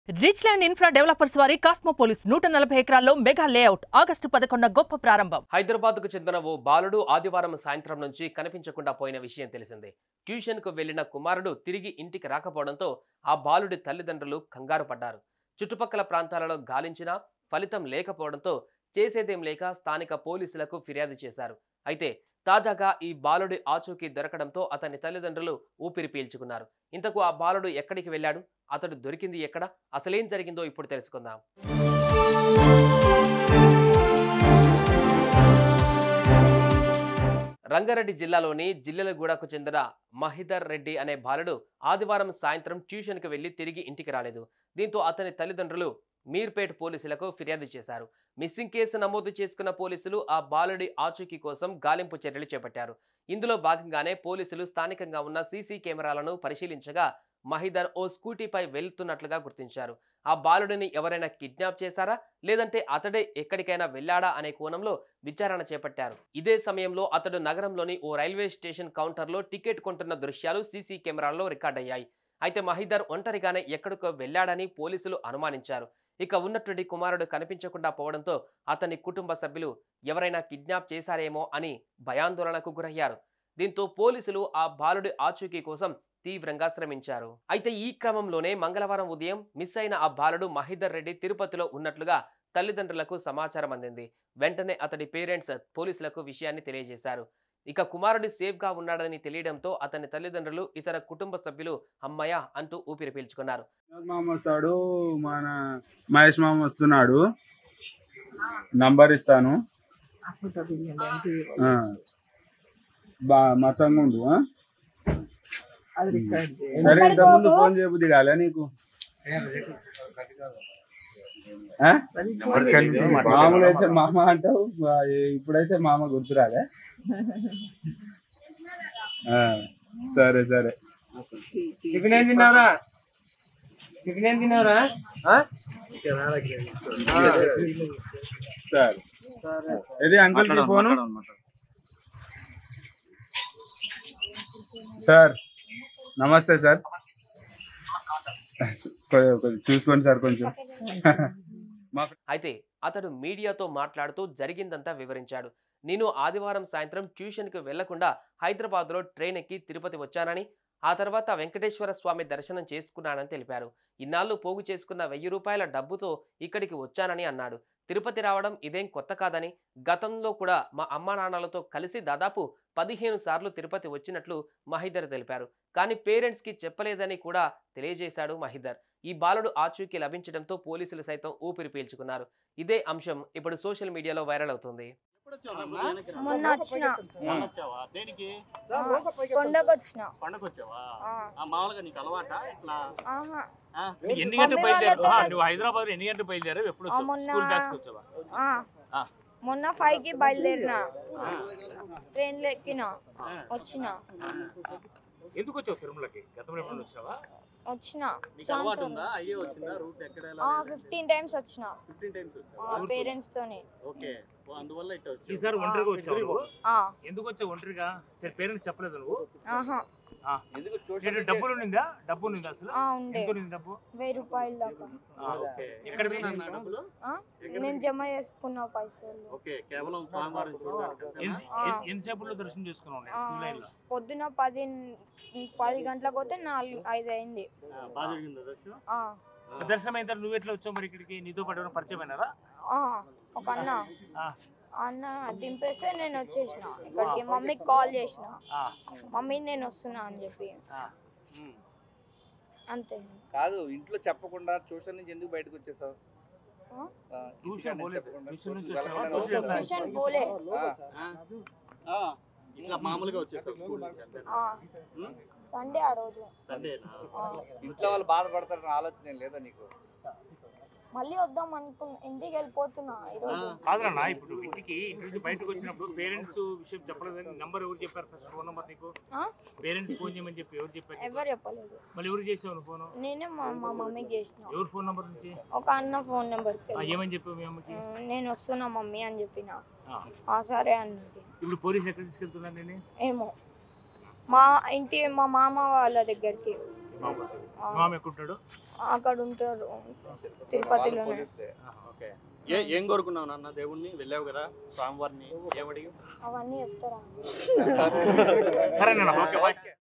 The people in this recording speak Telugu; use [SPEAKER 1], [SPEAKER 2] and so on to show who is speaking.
[SPEAKER 1] రిచ్ ల్యాండ్ ఇన్ఫ్రా డెవలపర్స్ వారి కాస్మోపోలిస్ నూట నలభై ఎకరాల్లో మెగా లేఅవుట్ ఆగస్టు పదకొండున గొప్ప ప్రారంభం
[SPEAKER 2] హైదరాబాద్కు చెందిన ఓ బాలుడు ఆదివారం సాయంత్రం నుంచి కనిపించకుండా పోయిన విషయం తెలిసిందే ట్యూషన్కు వెళ్లిన కుమారుడు తిరిగి ఇంటికి రాకపోవడంతో ఆ బాలుడి తల్లిదండ్రులు కంగారు పడ్డారు చుట్టుపక్కల ప్రాంతాలలో గాలించినా ఫలితం లేకపోవడంతో చేసేదేం లేక స్థానిక పోలీసులకు ఫిర్యాదు చేశారు అయితే తాజాగా ఈ బాలుడి ఆచూకీ దొరకడంతో అతని తల్లిదండ్రులు ఊపిరి పీల్చుకున్నారు ఇంతకు ఆ బాలుడు ఎక్కడికి వెళ్ళాడు అతడు దొరికింది ఎక్కడ అసలేం జరిగిందో ఇప్పుడు తెలుసుకుందాం రంగారెడ్డి జిల్లాలోని జిల్లెలగూడకు చెందిన మహిదర్ రెడ్డి అనే బాలుడు ఆదివారం సాయంత్రం ట్యూషన్కి వెళ్లి తిరిగి ఇంటికి రాలేదు దీంతో అతని తల్లిదండ్రులు మీర్పేట్ పోలీసులకు ఫిర్యాదు చేశారు మిస్సింగ్ కేసు నమోదు చేసుకున్న పోలీసులు ఆ బాలుడి ఆచూకీ కోసం గాలింపు చర్యలు చేపట్టారు ఇందులో భాగంగానే పోలీసులు స్థానికంగా ఉన్న సీసీ కెమెరాలను పరిశీలించగా మహిదర్ ఓ స్కూటీపై వెళ్తున్నట్లుగా గుర్తించారు ఆ బాలుడిని ఎవరైనా కిడ్నాప్ చేశారా లేదంటే అతడే ఎక్కడికైనా వెళ్ళాడా అనే కోణంలో విచారణ చేపట్టారు ఇదే సమయంలో అతడు నగరంలోని ఓ రైల్వే స్టేషన్ కౌంటర్లో టికెట్ కొంటున్న దృశ్యాలు సీసీ కెమెరాల్లో రికార్డయ్యాయి అయితే మహిదర్ ఒంటరిగానే ఎక్కడికో వెళ్ళాడని పోలీసులు అనుమానించారు ఇక ఉన్నటువంటి కుమారుడు కనిపించకుండా పోవడంతో అతని కుటుంబ సభ్యులు ఎవరైనా కిడ్నాప్ చేశారేమో అని భయాందోళనకు గురయ్యారు దీంతో పోలీసులు ఆ బాలుడి ఆచూకీ కోసం తీవ్రంగా శ్రమించారు అయితే ఈ క్రమంలోనే మంగళవారం ఉదయం మిస్ అయిన ఆ బాలుడు మహిదర్ రెడ్డి తిరుపతిలో ఉన్నట్లుగా తల్లిదండ్రులకు సమాచారం అందింది వెంటనే అతడి పేరెంట్స్ పోలీసులకు విషయాన్ని తెలియజేశారు ఇక కుమారుడు సేఫ్ గా ఉన్నాడని తెలియడంతో అతని తల్లిదండ్రులు ఇతర కుటుంబ సభ్యులు అమ్మయ్య అంటూ ఊపిరి పీల్చుకున్నారు
[SPEAKER 3] వినోద్ మామ వస్తాడు మన మహేష్ మామ వస్తున్నాడు నంబర్ ఇస్తాను ఆ. బా మచ్చంగా ఉండు ఆ? సరే ఇంత ముందు ఫోన్ చేయబుద్ది కాలే నీకు ఆ? మామూలు అయితే మామ అంటావు ఆ, ఇప్పుడైతే మామ గుర్తురాలే ఆ, సరే సరే
[SPEAKER 4] టిఫిన్ ఏం తిన్నారా టిఫిన్ ఏం తిన్నారా
[SPEAKER 3] సరే ఇది అంకుల్ కి ఫోను సార్ నమస్తే సార్ కొ- కొంచెం చూసుకోండి సార్ కొంచెం
[SPEAKER 2] అయితే అతడు మీడియాతో మాట్లాడుతూ జరిగిందంతా వివరించాడు నేను ఆదివారం సాయంత్రం ట్యూషన్కి వెళ్లకుండా హైదరాబాద్లో ట్రైన్ ఎక్కి తిరుపతి వచ్చానని ఆ తర్వాత వెంకటేశ్వర స్వామి దర్శనం చేసుకున్నానని తెలిపారు ఇన్నాళ్ళు పోగు చేసుకున్న వెయ్యి రూపాయల డబ్బుతో ఇక్కడికి వచ్చానని అన్నాడు తిరుపతి రావడం ఇదేం కొత్త కాదని గతంలో కూడా మా అమ్మా నాన్నలతో కలిసి దాదాపు పదిహేను సార్లు తిరుపతి వచ్చినట్లు మహిదర్ తెలిపారు కానీ పేరెంట్స్కి చెప్పలేదని కూడా తెలియజేశాడు మహిదర్ ఈ బాలుడు ఆచూకీ లభించడంతో పోలీసులు సైతం ఊపిరి పీల్చుకున్నారు ఇదే అంశం ఇప్పుడు సోషల్ మీడియాలో వైరల్ అవుతుంది
[SPEAKER 5] మొన్న వచ్చిన
[SPEAKER 6] మొన్న వచ్చావా దేనికి
[SPEAKER 5] ఆ, కొండకు వచ్చిన
[SPEAKER 6] పండగ వచ్చావా
[SPEAKER 5] ఆ,
[SPEAKER 6] ఆ, మామూలుగా నీకు అలవాట ఇట్లా
[SPEAKER 5] ఆహా
[SPEAKER 6] ఆ?
[SPEAKER 4] ఎన్ని
[SPEAKER 5] మమ్మీ
[SPEAKER 4] గంటలు బయలుదేరావు
[SPEAKER 5] వాళ్ళతో
[SPEAKER 4] ఆ, నువ్వు హైదరాబాద్ ఎన్ని గంటలు బయలుదేరావు ఎప్పుడు
[SPEAKER 5] ఆ,
[SPEAKER 4] వచ్చావు
[SPEAKER 5] మొన్న-
[SPEAKER 4] స్కూల్ బ్యాగ్స్ వచ్చావా
[SPEAKER 5] ఆ.
[SPEAKER 6] ఆ.
[SPEAKER 5] మొన్న ఫైవ్ కి బయలుదేరిన
[SPEAKER 6] ఆ,
[SPEAKER 5] ట్రైన్ లో ఎక్కిన
[SPEAKER 6] ఆ.
[SPEAKER 5] వచ్చిన
[SPEAKER 4] ఎందుకు వచ్చావు తిరుమలకి గతంలో ఎప్పుడు వచ్చావా
[SPEAKER 5] వచ్చిన
[SPEAKER 6] నీకు అలవాటు ఉందా ఐడియా వచ్చిందా రూట్ ఎక్కడ
[SPEAKER 5] ఫిఫ్టీన్ టైమ్స్ వచ్చిన
[SPEAKER 6] ఫిఫ్టీన్ టైమ్స్ వచ్చావా
[SPEAKER 5] పేరెంట్స్ తోని
[SPEAKER 6] ఓకే ఓ, అందువల్ల ఇట్లా వచ్చావు.
[SPEAKER 4] ఈసారి ఒంటరిగా వచ్చావు నువ్వు?
[SPEAKER 5] ఆ,
[SPEAKER 4] ఎందుకు వచ్చావు ఒంటరిగా పేరెంట్స్ చెప్పలేదు నువ్వు
[SPEAKER 5] ఆహా
[SPEAKER 4] ఆ. ఏంటి, డబ్బులు ఉండిందా డబ్బు ఉండిందా అసలు
[SPEAKER 5] ఆ ఉండే
[SPEAKER 4] ఎంత ఉంది డబ్బు
[SPEAKER 5] వెయ్యి రూపాయలు దాకా
[SPEAKER 4] ఆ,
[SPEAKER 6] ఓకే
[SPEAKER 4] ఎక్కడ
[SPEAKER 6] ఎక్కడ
[SPEAKER 4] పోయింది?
[SPEAKER 6] అన్న డబ్బులు
[SPEAKER 5] ఆ? నేను జమ చేసుకున్న పైసలు
[SPEAKER 6] ఓకే కేవలం స్వామివారిని చూడడానికి
[SPEAKER 4] ఎన్ని-
[SPEAKER 5] ఆ.
[SPEAKER 4] ఎన్ని- ఎంతసేపులో దర్శనం చేసుకున్నావు నేను
[SPEAKER 5] ఆ,
[SPEAKER 4] క్యూ లైన్ లో
[SPEAKER 5] పొద్దున పది పది గంటలకు పోతే నాలుగు ఐదు అయింది
[SPEAKER 6] బాగా జరిగిందా దర్శనం
[SPEAKER 5] ఆ,
[SPEAKER 6] ఆ.
[SPEAKER 4] దర్శనం అయిన తర్వాత నువ్వు ఎట్లా వచ్చావు మరి ఇక్కడికి నీతో పాటు ఎవరైనా పరిచయం అయినారా
[SPEAKER 5] ఆ, ఒక అన్న
[SPEAKER 4] ఆ.
[SPEAKER 5] అన్న దింపేస్తే నేను వచ్చేసిన ఇక్కడికి మమ్మీకి కాల్ చేసిన
[SPEAKER 4] ఆ,
[SPEAKER 5] మమ్మీ నేను వస్తున్నా అని చెప్పి
[SPEAKER 4] ఆ.
[SPEAKER 6] ఉమ్.
[SPEAKER 5] అంతే
[SPEAKER 7] కాదు ఇంట్లో చెప్పకుండా ట్యూషన్ నుంచి ఎందుకు బయటకు వచ్చేసావు
[SPEAKER 5] ఆ?
[SPEAKER 7] ఆ,
[SPEAKER 4] ట్యూషన్
[SPEAKER 7] ఇంటికాడ నుంచి
[SPEAKER 4] పోలేదు.
[SPEAKER 7] చెప్పకుండా,
[SPEAKER 4] ట్యూషన్ నుంచి
[SPEAKER 7] ట్యూషన్
[SPEAKER 4] వచ్చావా?
[SPEAKER 7] వెళ్ళకుండా
[SPEAKER 4] ట్యూషన్
[SPEAKER 7] వచ్చేసావు.
[SPEAKER 5] ట్యూషన్ పోలే
[SPEAKER 7] ఆ,
[SPEAKER 6] ఆ, ఇట్లా మామూలుగా వచ్చేసావు స్కూల్ నుంచి అంతేనా?
[SPEAKER 5] ఆ,
[SPEAKER 6] ఉమ్?
[SPEAKER 5] సండే ఆ రోజు
[SPEAKER 6] సండేనా
[SPEAKER 5] ఆ,
[SPEAKER 7] ఇంట్లో వాళ్ళు బాధపడతారని ఆలోచన ఏం లేదా నీకు
[SPEAKER 5] మళ్ళీ వద్దాం అనుకున్నా ఇంటికి వెళ్ళిపోతున్నా ఈరోజు
[SPEAKER 4] కాదురా ఇప్పుడు ఇంటికి ఇంటి నుంచి బయటకు వచ్చినప్పుడు పేరెంట్స్ విషయం చెప్పలేదని నంబర్ ఎవరు చెప్పారు ఫస్ట్ ఫోన్ నంబర్ నీకు
[SPEAKER 5] ఆ?
[SPEAKER 4] పేరెంట్స్ ఫోన్ చేయమని చెప్పి ఎవరు చెప్పారు నీకు?
[SPEAKER 5] ఎవరు చెప్పలేదు
[SPEAKER 4] మళ్ళీ ఎవరు చేసావు ఫోన్
[SPEAKER 5] నేనే మా మా మమ్మీకి చేసిన
[SPEAKER 4] ఎవరు ఫోన్ నంబర్ నుంచి
[SPEAKER 5] ఒక అన్న ఫోన్ నెంబర్కి
[SPEAKER 4] ఆ, ఏమని చెప్పావు మీ అమ్మకి
[SPEAKER 5] నేను వస్తున్నా మమ్మీ అని చెప్పిన
[SPEAKER 4] ఆ.
[SPEAKER 5] ఆ సరే అన్నది
[SPEAKER 4] ఇప్పుడు పోలీసు ఎక్కడ తీసుకెళ్తున్నారు నేను
[SPEAKER 5] ఏమో మా ఇంటి మా మామ వాళ్ళ దగ్గరికి
[SPEAKER 4] మామ
[SPEAKER 5] ఆ,
[SPEAKER 4] మామ ఎక్కడుంటాడు
[SPEAKER 5] అక్కడ ఉంటారు తిరుపతిలోనే
[SPEAKER 7] పోలీసులే.
[SPEAKER 6] ఓకే ఏ ఏం కోరుకున్నావు నాన్న దేవుణ్ణి వెళ్ళావు కదా స్వామివారిని ఏమడిగి
[SPEAKER 5] అవన్నీ చెప్తారా
[SPEAKER 4] సరేనన్నా ఓకే బాయ్